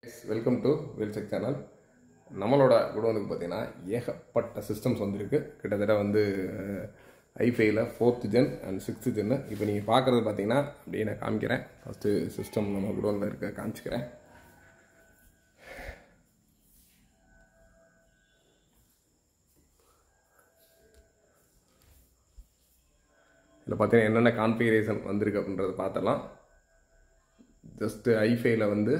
welcome to வெல்செக் channel நம்மளோட குடோனுக்கு பார்த்தீங்கன்னா ஏகப்பட்ட சிஸ்டம்ஸ் வந்திருக்கு கிட்டத்தட்ட வந்து ஐஃபைல ஃபோர்த் ஜென் அண்ட் சிக்ஸ்த் ஜென்னு இப்போ நீங்கள் பார்க்குறது பார்த்தீங்கன்னா அப்படியே நான் காமிக்கிறேன் ஃபஸ்ட்டு சிஸ்டம் நம்ம குடோனில் இருக்க காமிச்சிக்கிறேன் இதில் பார்த்தீங்கன்னா என்னென்ன கான்ஃபிகரேஷன் வந்திருக்கு அப்படின்றத பார்த்தலாம் ஜஸ்ட்டு ஐஃபைல வந்து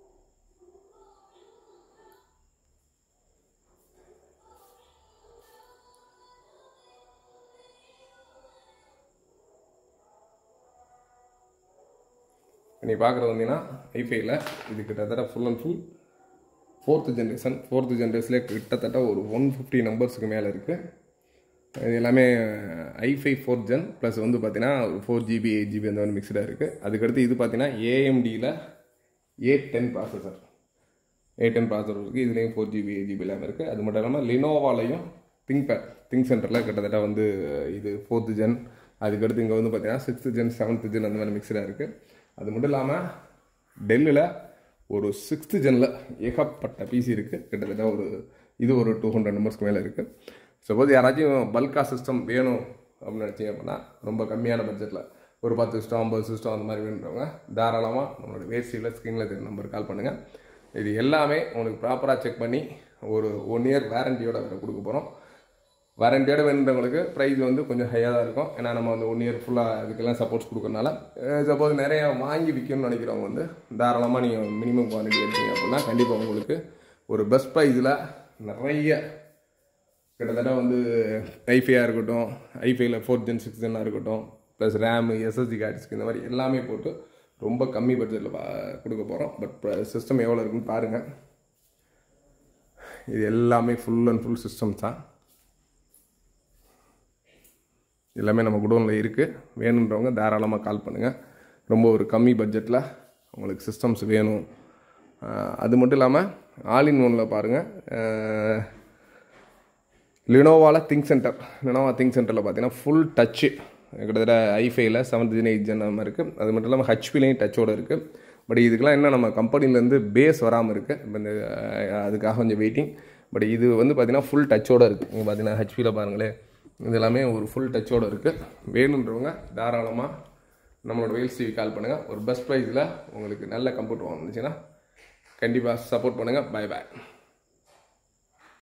நீ பார்க்குறது வந்தீங்கன்னா ஐஃபைல இது கிட்டத்தட்ட full and full fourth generation fourth ஜென்ரேஷன்லேயே கிட்டத்தட்ட ஒரு ஒன் ஃபிஃப்டி நம்பர்ஸுக்கு மேலே இருக்குது இது எல்லாமே ஐஃபை ஃபோர் ஜென் ப்ளஸ் வந்து பார்த்தீங்கன்னா ஒரு ஃபோர் ஜிபி எயிட் ஜிபி அந்த மாதிரி மிக்சடாக இருக்குது அதுக்கடுத்து இது பார்த்தீங்கன்னா ஏஎம்டியில் A ten processor A ten processor இருக்குது இதுலேயும் ஃபோர் ஜிபி எயிட் ஜிபி எல்லாமே இருக்குது அது மட்டும் இல்லாமல் லினோவாலையும் திங்க் பேட் திங்க் சென்டரில் கிட்டத்தட்ட வந்து இது ஃபோர்த்து ஜென் அதுக்கடுத்து இங்கே வந்து பார்த்தீங்கன்னா சிக்ஸ்த்து ஜென் செவன்த்து ஜென் அந்த மாதிரி மிக்சடாக இருக்குது அது மட்டும் இல்லாமல் டெல்லில் ஒரு சிக்ஸ்த்து ஜெனில் ஏகப்பட்ட பிசி இருக்குது கிட்டத்தட்ட ஒரு இது ஒரு டூ ஹண்ட்ரட் நம்பர்ஸ்க்கு மேலே இருக்குது சப்போஸ் யாராச்சும் பல்கா சிஸ்டம் வேணும் அப்படின்னு நினச்சிங்க அப்படின்னா ரொம்ப கம்மியான பட்ஜெட்டில் ஒரு பத்து சிஸ்டம் ஐம்பது சிஸ்டம் அந்த மாதிரி வேணுன்றவங்க தாராளமாக நம்மளோட வேஸ்டியில் ஸ்க்ரீனில் தெரியும் நம்பர் கால் பண்ணுங்கள் இது எல்லாமே உங்களுக்கு ப்ராப்பராக செக் பண்ணி ஒரு ஒன் இயர் வேரண்டியோட வேறு கொடுக்க போகிறோம் வாரண்டியோட வேணுன்றவங்களுக்கு ப்ரைஸ் வந்து கொஞ்சம் ஹையாக தான் இருக்கும் ஏன்னா நம்ம வந்து ஒன் இயர் ஃபுல்லாக அதுக்கெல்லாம் சப்போர்ட்ஸ் கொடுக்கறனால சப்போஸ் நிறைய வாங்கி விற்கணும்னு நினைக்கிறவங்க வந்து தாராளமாக நீங்கள் மினிமம் குவான்டிட்டி எடுத்தீங்க அப்படின்னா கண்டிப்பாக உங்களுக்கு ஒரு பெஸ்ட் ப்ரைஸில் நிறைய கிட்டத்தட்ட வந்து ஐஃபையாக இருக்கட்டும் ஐஃபைல ஃபோர்த் ஜென் சிக்ஸ் ஜென்னாக இருக்கட்டும் ப்ளஸ் ரேமு எஸ்எஸ்டி கார்ட்ஸ்க்கு இந்த மாதிரி எல்லாமே போட்டு ரொம்ப கம்மி பட்ஜெட்டில் கொடுக்க போகிறோம் பட் சிஸ்டம் எவ்வளோ இருக்குன்னு பாருங்கள் இது எல்லாமே ஃபுல் அண்ட் ஃபுல் சிஸ்டம் தான் எல்லாமே நம்ம குடோனில் இருக்குது வேணுன்றவங்க தாராளமாக கால் பண்ணுங்கள் ரொம்ப ஒரு கம்மி பட்ஜெட்டில் உங்களுக்கு சிஸ்டம்ஸ் வேணும் அது மட்டும் இல்லாமல் ஆல் இன் ஒனில் பாருங்கள் லினோவாவில் திங்க் சென்டர் லினோவா திங்க் சென்டரில் பார்த்தீங்கன்னா ஃபுல் டச்சு கிட்டத்தட்ட ஐஃபைல செவன்த் ஜென் எயிட் ஜென் அந்த மாதிரி இருக்குது அது மட்டும் இல்லாமல் ஹச்பிலையும் டச்சோடு இருக்குது பட் இதுக்கெல்லாம் என்ன நம்ம கம்பெனிலேருந்து பேஸ் வராமல் இருக்குது இப்போ இந்த அதுக்காக கொஞ்சம் வெயிட்டிங் பட் இது வந்து பார்த்திங்கன்னா ஃபுல் டச்சோடு இருக்குது நீங்கள் பார்த்தீங்கன்னா ஹச்பியில் பாருங்களேன் இது எல்லாமே ஒரு ஃபுல் டச்சோடு இருக்குது வேணுன்றவங்க தாராளமாக நம்மளோட வேல்ஸ் டிவி கால் பண்ணுங்கள் ஒரு பெஸ்ட் ப்ரைஸில் உங்களுக்கு நல்ல கம்ப்யூட்டர் வாங்கிச்சுன்னா கண்டிப்பாக சப்போர்ட் பண்ணுங்கள் பை பாய்